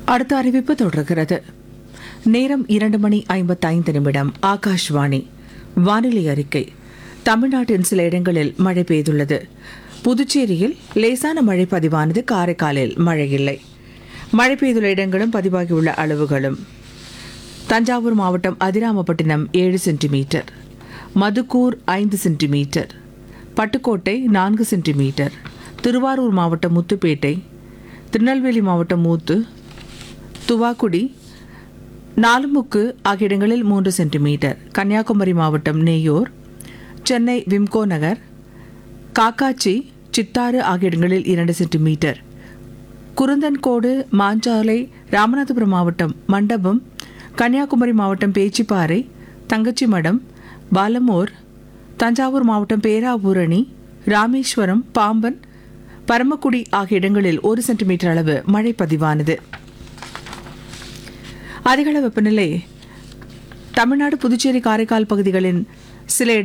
அடுத்த அறிவிப்பு தொடர்கிறது நேரம் இரண்டு மணி ஐம்பத்தைந்து நிமிடம் ஆகாஷ்வாணி வானிலை அறிக்கை தமிழ்நாட்டின் சில இடங்களில் மழை பெய்துள்ளது புதுச்சேரியில் லேசான மழை பதிவானது காரைக்காலில் மழை இல்லை மழை பெய்துள்ள இடங்களும் பதிவாகியுள்ள அளவுகளும் தஞ்சாவூர் மாவட்டம் அதிராமப்பட்டினம் ஏழு சென்டிமீட்டர் மதுக்கூர் ஐந்து சென்டிமீட்டர் பட்டுக்கோட்டை நான்கு சென்டிமீட்டர் திருவாரூர் மாவட்டம் முத்துப்பேட்டை திருநெல்வேலி மாவட்டம் மூத்து துவாக்குடி நாலுமுக்கு ஆகிய இடங்களில் மூன்று சென்டிமீட்டர் கன்னியாகுமரி மாவட்டம் நெய்யோர் சென்னை விம்கோ நகர் காக்காச்சி சித்தாறு ஆகிய இடங்களில் இரண்டு சென்டிமீட்டர் குருந்தன்கோடு மாஞ்சாலை ராமநாதபுரம் மாவட்டம் மண்டபம் கன்னியாகுமரி மாவட்டம் பேச்சிப்பாறை தங்கச்சிமடம் பாலமோர் தஞ்சாவூர் மாவட்டம் பேராவூரணி ராமேஸ்வரம் பாம்பன் பரமக்குடி ஆகிய இடங்களில் ஒரு சென்டிமீட்டர் அளவு மழை பதிவானது அதிகள வெப்பநிலை தமிழ்நாடு புதுச்சேரி காரைக்கால் பகுதிகளின் சில